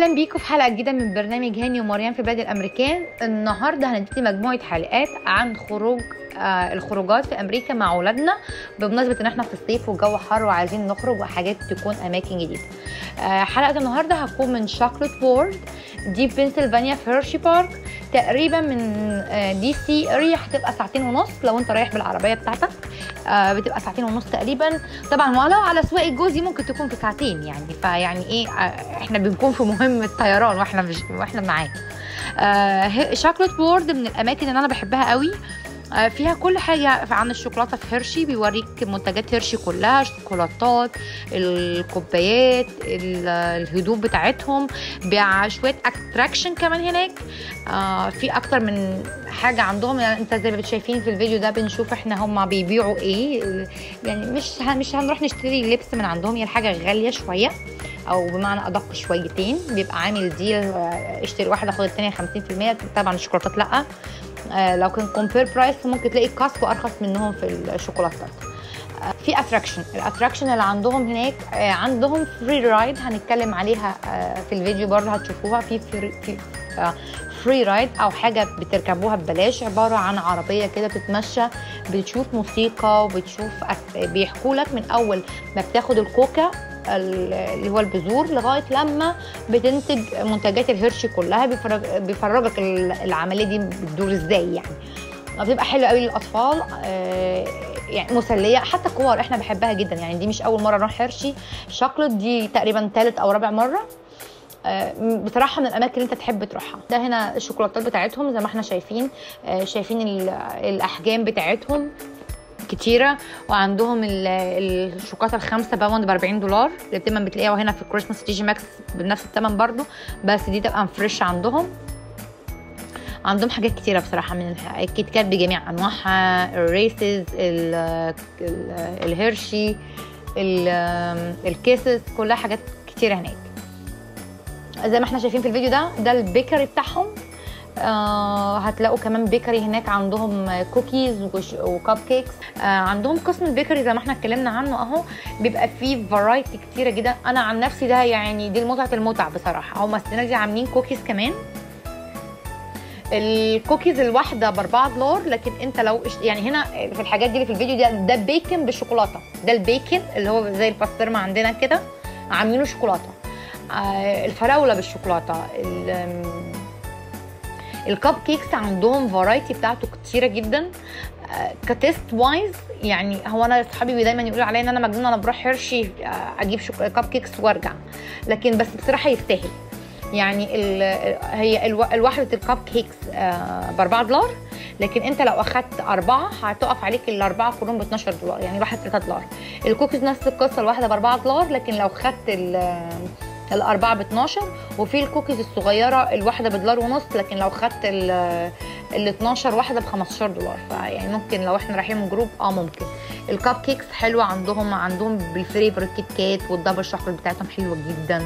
اهلا بيكم في حلقه جديده من برنامج هاني ومريم في بلاد الامريكان النهارده هندي مجموعه حلقات عن خروج آه الخروجات في امريكا مع اولادنا بمناسبه ان احنا في الصيف والجو حر وعايزين نخرج وحاجات تكون اماكن جديده آه حلقه النهارده هتكون من شوكليت وورد دي في بنسلفانيا في هيرشي بارك تقريبا من آه دي سي اريا هتبقى ساعتين ونص لو انت رايح بالعربيه بتاعتك آه بتبقى ساعتين ونص تقريبا طبعا ولو على سواق الجوزي ممكن تكون في ساعتين يعني فيعني ايه آه احنا بنكون في مهمه طيران واحنا مش واحنا معاه آه شوكليت وورد من الاماكن اللي انا بحبها قوي آه فيها كل حاجة عن الشوكولاتة في هيرشي بيوريك منتجات هيرشي كلها الشوكولاتات الكوبايات الهدوم بتاعتهم بيع شوية اتراكشن كمان هناك آه في اكتر من حاجة عندهم يعني انت زي ما شايفين في الفيديو ده بنشوف احنا هم بيبيعوا ايه يعني مش مش هنروح نشتري لبس من عندهم هي الحاجة غالية شوية او بمعنى ادق شويتين بيبقى عامل ديل اشتري واحده خد الثانيه 50% طبعا الشوكولاتات لا آه لو كان كومبير برايس ممكن تلاقي كاسكو ارخص منهم في الشوكولاتات آه في اتراكشن الاتراكشن اللي عندهم هناك آه عندهم فري رايد هنتكلم عليها في الفيديو برضه هتشوفوها في فري في فري رايد او حاجه بتركبوها ببلاش عباره عن عربيه كده بتتمشى بتشوف موسيقى وبتشوف بيحكوا لك من اول ما بتاخد الكوكا اللي هو البذور لغايه لما بتنتج منتجات الهرشي كلها بيفرج بيفرجك العمليه دي بتدور ازاي يعني بتبقى حلوه قوي للاطفال يعني مسليه حتى الكور احنا بنحبها جدا يعني دي مش اول مره نروح هرشي شوكليت دي تقريبا ثالث او رابع مره بصراحه من الاماكن اللي انت تحب تروحها ده هنا الشوكولاتات بتاعتهم زي ما احنا شايفين شايفين الاحجام بتاعتهم كتيره وعندهم الشوكولاته الخامسه باوند ب 40 دولار اللي دايما بتلاقيها هنا في كريسماس تيجي ماكس بنفس الثمن برضو بس دي تبقى فريش عندهم عندهم حاجات كتيرة بصراحة من الكيت كات بجميع أنواعها الريسز الهيرشي الكيسز كلها حاجات كتيرة هناك زي ما احنا شايفين في الفيديو ده ده البيكري بتاعهم آه هتلاقوا كمان بيكري هناك عندهم كوكيز وكب كيكس آه عندهم قسم البيكري زي ما احنا اتكلمنا عنه اهو بيبقى فيه فرايتي كتيره جدا انا عن نفسي ده يعني دي متعه المتع بصراحه هم السنه دي عاملين كوكيز كمان الكوكيز الواحده ب 4 دولار لكن انت لو يعني هنا في الحاجات دي اللي في الفيديو ده ده بيكن بالشوكولاته ده البيكن اللي هو زي الباسترما عندنا كده عاملينه شوكولاته آه الفراوله بالشوكولاته الكب كيكس عندهم فرايتي بتاعته كتيره جدا آه كتيست وايز يعني هو انا اصحابي دايما يقولوا عليا ان انا مجنونه انا بروح هيرشي آه اجيب كب كيكس وارجع لكن بس بصراحه يستاهل يعني ال هي الو الواحده الكب كيكس آه ب 4 دولار لكن انت لو اخدت اربعه هتقف عليك الاربعه كلهم ب 12 دولار يعني الواحد 3 دولار الكوكيز نفس القصه الواحده ب 4 دولار لكن لو خدت الأربعة ب 12 وفي الكوكيز الصغيرة الواحدة بدولار ونص لكن لو خدت ال 12 واحدة ب 15 دولار فيعني ممكن لو احنا رايحين من جروب اه ممكن الكب كيكس حلوة عندهم عندهم بالفليفر الكيت كات والدبل شوكولات بتاعتهم حلوة جدا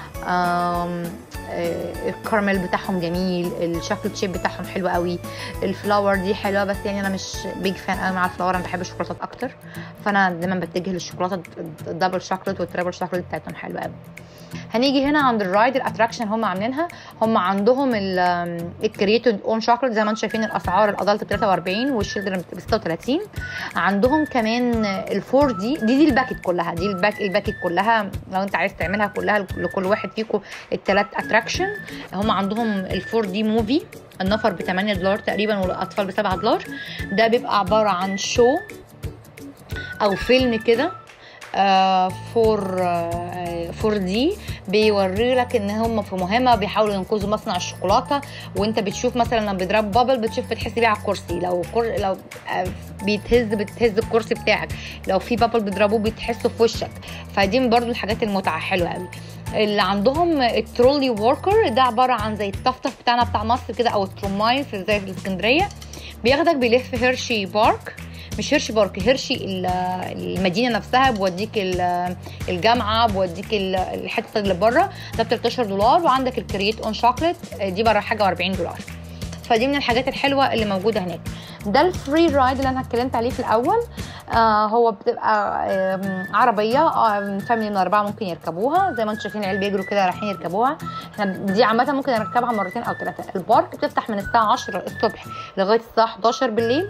الكراميل بتاعهم جميل الشوكليت شيب بتاعهم حلو قوي الفلاور دي حلوه بس يعني انا مش بيج فان قوي مع الفلاور انا بحب الشوكولاتات اكتر فانا دايما بتجه للشوكولاته الدبل شوكليت والتريبل شوكليت بتاعتهم حلوه قوي هنيجي هنا عند الرايد الاتراكشن هم عاملينها هم عندهم الكرييتد اون شوكليت زي ما انتم شايفين الاسعار الادلت ب 43 والشيلدرن ب 36 عندهم كمان الفور دي دي دي الباكت كلها دي الباك الباكت كلها لو انت عايز تعملها كلها لكل واحد فيكم الثلاث اتراكشن هم عندهم الفور دي موفي النفر ب 8 دولار تقريبا والاطفال ب 7 دولار ده بيبقى عباره عن شو او فيلم كده فور فور دي بيوري لك ان هم في مهمه بيحاولوا ينقذوا مصنع الشوكولاته وانت بتشوف مثلا لما بيضربوا بابل بتشوف بتحس بيه على الكرسي لو كر... لو بيتهز بتهز الكرسي بتاعك لو في بابل بيضربوه بتحسه في وشك فدي برضو الحاجات المتعه حلوه قوي اللي عندهم الترولي وركر ده عباره عن زي الطفطف بتاعنا بتاع مصر كده او التروماي في زي في الاسكندريه بياخدك بيلف هيرشي بارك مش هيرشي بارك هيرشي المدينه نفسها بوديك الجامعه بوديك الحته اللي بره ده ب 13 دولار وعندك الكرييت اون شوكليت دي بره حاجه 40 دولار فدي من الحاجات الحلوه اللي موجوده هناك ده الفري رايد اللي انا اتكلمت عليه في الاول آه هو بتبقى آه عربيه آه فاميلي من اربعه ممكن يركبوها زي ما انتم شايفين العيال بيجروا كده رايحين يركبوها احنا دي عامه ممكن نركبها مرتين او ثلاثه البارك بتفتح من الساعه 10 الصبح لغايه الساعه 11 بالليل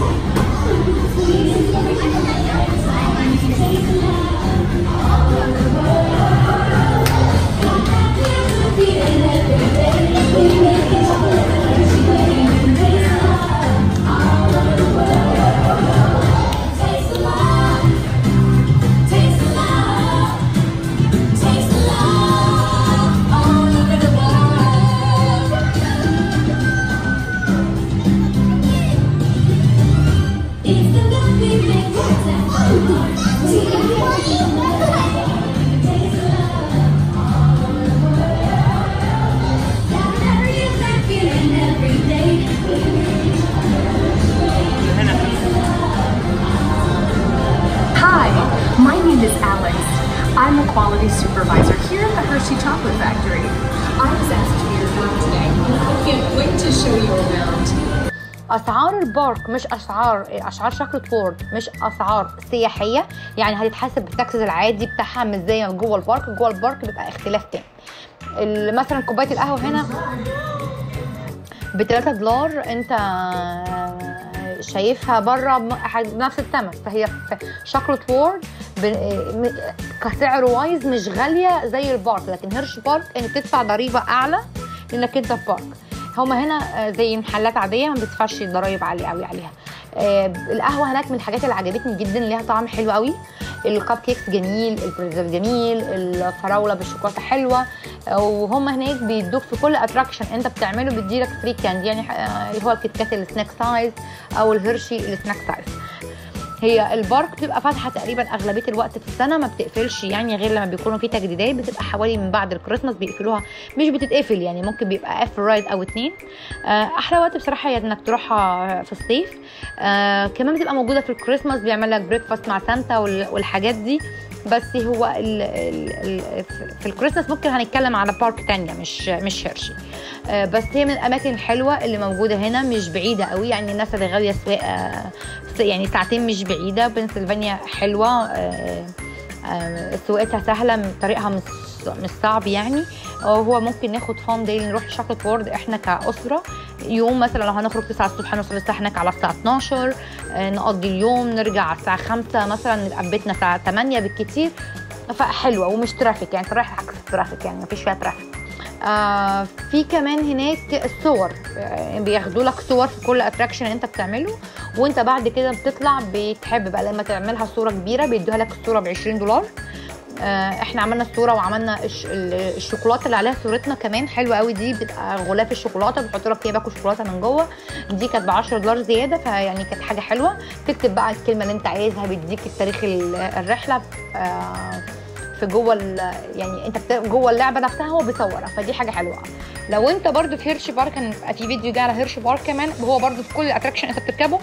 Taste the love. Taste the love. Taste the love all over the world. It's the love we make for time. Taste the love all over the world. Gotta hurry up that feeling every day. Hi, my name is Alex. I'm a quality supervisor here at the Hershey Chocolate Factory. I was asked to be your guide today. I can't wait to show you around. اسعار البارك مش اسعار اسعار شوكليت وورد مش اسعار سياحيه يعني هتتحسب بالتاكسز العادي بتاعها مش زي جوه البارك جوه البارك بيبقى اختلاف تاني ال- مثلا كوبايه القهوه هنا ب 3 دولار انت شايفها بره بنفس الثمن فهي في شوكليت وورد ب- م- كسعر وايز مش غاليه زي البارك لكن هيرش بارك انت بتدفع ضريبه اعلى لانك انت في بارك هما هنا آه، زي محلات عاديه ما بتدفعش ضرايب عاليه قوي عليها آه، القهوه هناك من الحاجات اللي عجبتني جدا ليها طعم حلو قوي الكب كيكس جميل البريزر جميل الفراوله بالشوكولاته حلوه آه، وهم هناك بيدوك في كل اتراكشن انت بتعمله بيديلك فري كاندي يعني آه، اللي هو الكيت كات السناك سايز او الهرشي السناك سايز هي البارك بتبقى فاتحه تقريبا اغلبيه الوقت في السنه ما بتقفلش يعني غير لما بيكونوا في تجديدات بتبقى حوالي من بعد الكريسماس بيقفلوها مش بتتقفل يعني ممكن بيبقى قافل رايد او اتنين آه، احلى وقت بصراحه هي انك تروحها في الصيف آه كمان بتبقى موجوده في الكريسماس بيعمل لك بريكفاست مع سانتا وال- والحاجات دي بس هو ال ال ال في الكريسماس ممكن هنتكلم على بارك تانية مش مش هيرشي آه، بس هي من الاماكن الحلوه اللي موجوده هنا مش بعيده قوي يعني الناس اللي غاويه سواقه يعني ساعتين مش بعيده بنسلفانيا حلوه آه، آه، سواقتها سهله طريقها مش مش صعب يعني هو ممكن ناخد فان داي نروح شوكليت وورد احنا كاسره يوم مثلا لو هنخرج 9 الصبح نوصل الساعه هناك على الساعه 12 آه، نقضي اليوم نرجع على الساعه 5 مثلا نبقى في بيتنا الساعه 8 بالكتير فحلوه ومش ترافيك يعني انت رايح عكس الترافيك يعني مفيش فيها ترافيك آه في كمان هناك الصور آه بياخدوا لك صور في كل اتراكشن انت بتعمله وانت بعد كده بتطلع بتحب بقى لما تعملها صوره كبيره بيدوها لك الصوره ب 20 دولار آه، احنا عملنا الصوره وعملنا الش- ال- الشوكولاته اللي عليها صورتنا كمان حلوه قوي دي بتبقى غلاف الشوكولاته بيحطوا لك فيها باكو شوكولاته من جوه دي كانت ب 10 دولار زياده فيعني كانت حاجه حلوه تكتب بقى الكلمه اللي انت عايزها بيديك التاريخ ال- الرحله آه، في جوه ال- يعني انت بت- جوه اللعبه نفسها هو بيصورها فدي حاجه حلوه لو انت برضو في هيرش بارك هنبقى في فيديو جاي على هيرش بارك كمان وهو برضو في كل اتراكشن انت بتركبه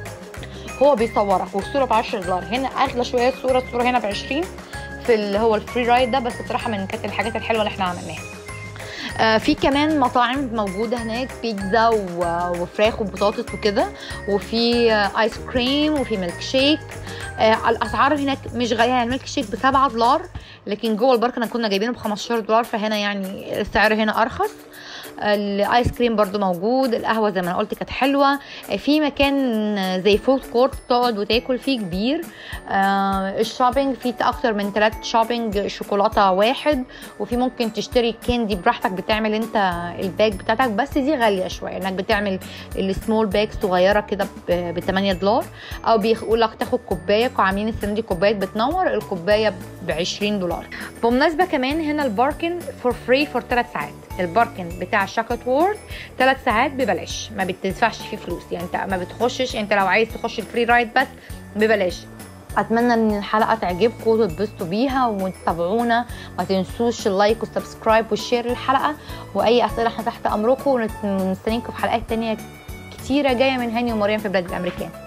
هو بيصورك والصوره ب 10 دولار هنا اغلى شويه الصوره الصوره هنا ب 20 في اللي هو الفري رايد ده بس بصراحه من كانت الحاجات الحلوه اللي احنا عملناها آه، في كمان مطاعم موجوده هناك بيتزا و- وفراخ وبطاطس وكده وفي آه، ايس كريم وفي ميلك شيك آه، الاسعار هناك مش غاليه يعني الميلك شيك ب 7 دولار لكن جوه البارك انا كنا جايبينه ب 15 دولار فهنا يعني السعر هنا ارخص الايس كريم برضو موجود القهوه زي ما انا قلت كانت حلوه في مكان زي فود كورت تقعد وتاكل فيه كبير آه، الشوبينج في اكتر من ثلاث شوبينج شوكولاته واحد وفي ممكن تشتري كاندي براحتك بتعمل انت الباج بتاعتك بس دي غاليه شويه انك بتعمل السمول باج صغيره كده ب 8 دولار او بيقول لك تاخد كوبايه وعاملين السنه دي كوبايات بتنور الكوبايه ب 20 دولار بمناسبه كمان هنا الباركن فور فري فور 3 ساعات الباركن بتاع الشوكليت وورد 3 ساعات ببلاش ما بتدفعش فيه فلوس يعني انت ما بتخشش انت لو عايز تخش الفري رايد بس ببلاش اتمنى ان الحلقه تعجبكم وتتبسطوا بيها وتتابعونا ما تنسوش اللايك والسبسكرايب والشير للحلقه واي اسئله احنا تحت امركم ونستنيكم في حلقات تانية كتيره جايه من هاني ومريم في بلاد الامريكان